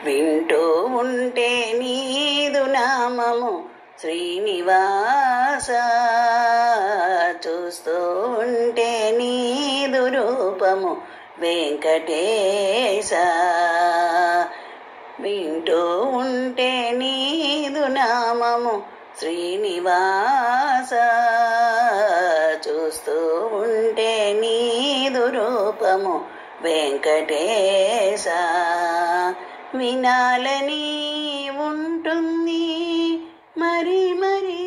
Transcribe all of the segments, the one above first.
వింటూ ఉంటే నీదు నామము శ్రీనివాస చూస్తూ ఉంటే నీదు రూపము వెంకటేశ వింటూ ఉంటే నీదు నామము శ్రీనివాస చూస్తూ ఉంటే నీదు రూపము వెంకటేశ వినాలని ఉంటుంది మరి మరి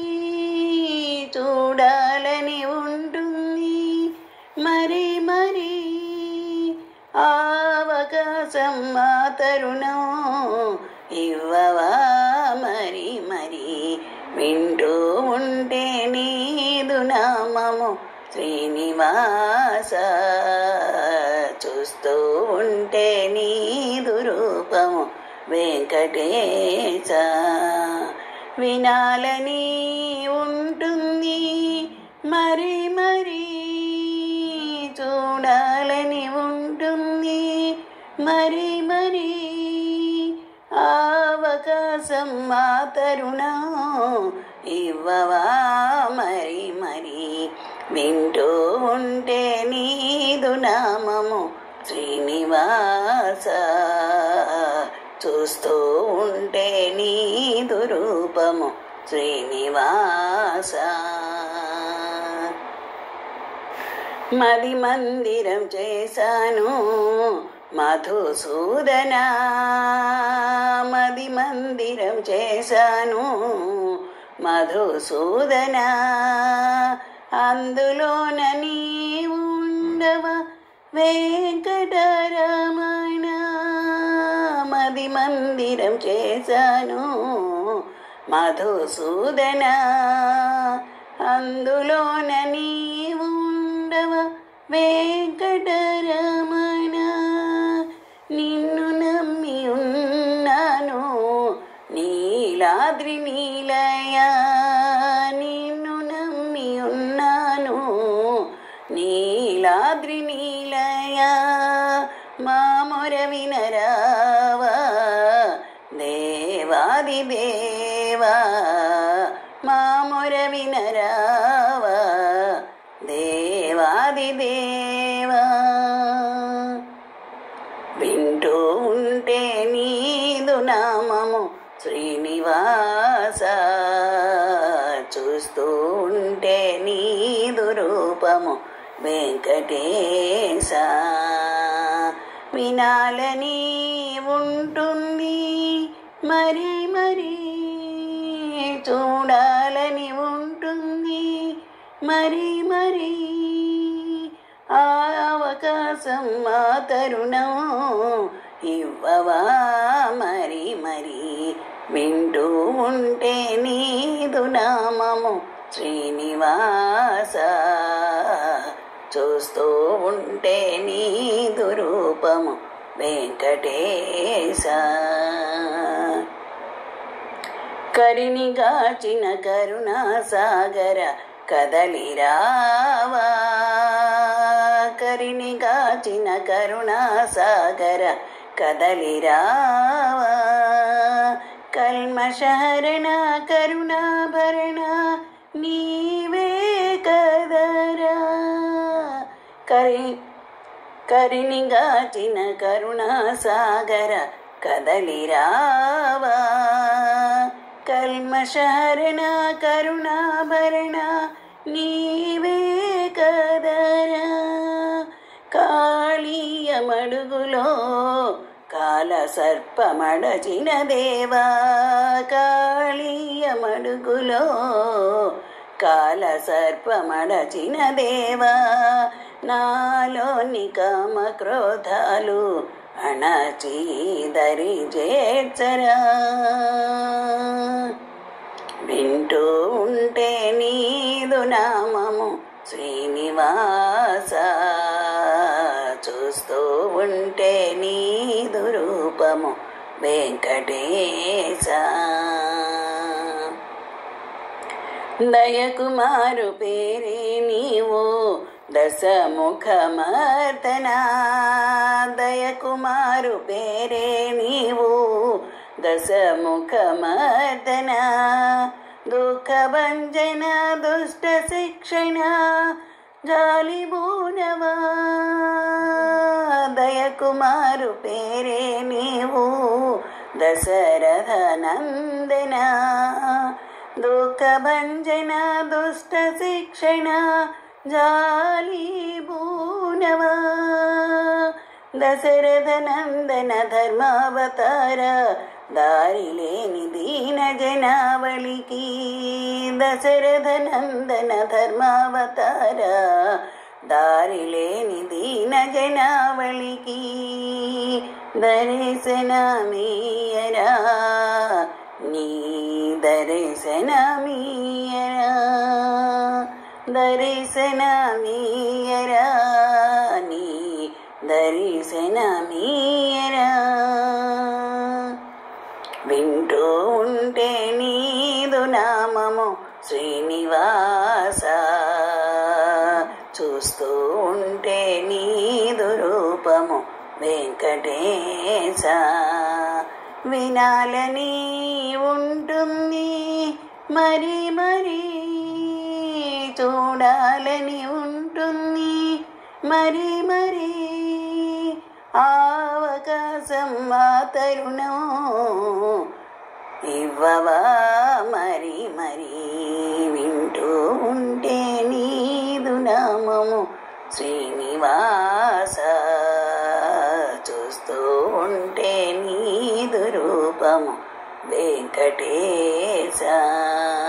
చూడాలని ఉంటుంది మరి మరి అవకాశం మా తరుణం ఇవ్వవా మరి మరి వింటూ ఉంటే నీదు నామము శ్రీనివాస చూస్తూ ఉంటే నీదు రూపము వెంకటేశ వినాలని ఉంటుంది మరి మరి చూడాలని ఉంటుంది మరి మరి అవకాశం మా తరుణం ఇవ్వవా మరి మరి వింటూ ఉంటే నీదు నామము శ్రీనివాస చూస్తూ ఉంటే నీదు రూపము శ్రీనివాస మది మందిరం చేశాను మధుసూదన మది మందిరం చేశాను మధుసూదన అందులోన నీవు ఉండవ వెంకటరమణ మది మందిరం చేశాను మధుసూదన అందులోన నీవు ఉండవ వెంకటరమణ నిన్ను నమ్మి ఉన్నాను నీలాద్రి నీలయ నిన్ను నమ్మి ఉన్నాను నీలాద్రి నీలయ మామొర వినరావా దేవాది దేవా మామొర వినరావా దేవాది దేవా వింటూ ఉంటే నీదు నామము శ్రీనివాస చూస్తూ ఉంటే నీదు రూపము వెంకటేశ వినాలని ఉంటుంది మరి మరి చూడాలని ఉంటుంది మరి మరి ఆ అవకాశం మా తరుణం ఇవ్వవా మరి మరి వింటూ ఉంటే నీదు నామము శ్రీనివాస చూస్తూ ఉంటే నీదు రూపము వెంకటేశ కరినిగాచిన కరుణా సాగర కదలిరావా కరినిగాచిన కరుణా సాగర కదలిరావా కల్మషహరణ కరుణాభరణ నీవే కదరా కరి కరినిగాచిన కరుణా సాగర కదలిరావా కల్మషహరణ కరుణాభరణ నీవే కదరా కాళీయ మడుగులో కాల సర్పమడచిన దేవా కాళీయ మడుగులో కాల సర్పమడచిన దేవా నాలోని కామ క్రోధాలు అణచి దరి చేర్చరా వింటూ ఉంటే నీదు నామము శ్రీనివాస చూస్తూ ఉంటే నీదు రూపము వెంకటేశ దయకుమారు పేరే నీవు దశముఖమర్తనా దయకుమారు పేరే నీవు దశముఖమర్దన దుఃఖభంజన దుష్ట శిక్షణ జాలిబూనవా దయకుమారు పేరే నీవు దశరథ నందన దుఃఖభంజన దుష్ట శిక్షణ జాలిబూనవా దశరథ నందన ధర్మావతార దారి లేని దీన జనావళికి దశరథ నందన ధర్మావతార దారి లేని దీన జనావళికి దర్శనమీయరా నీ దర్శనమీయరా దర్శనమీయరా నీ దర్శనమీయరా వింటూ ఉంటే నీదు నామము శ్రీనివాస చూస్తూ ఉంటే నీదు రూపము వెంకటేశ వినాలని ఉంటుంది మరి మరి చూడాలని ఉంటుంది మరి మరి అవకాశం మా తరుణం ఇవ్వవా మరి మరి వింటూ ఉంటే నీదు నామము శ్రీనివాస చూస్తూ ఉంటే నీదు రూపము వెంకటేశ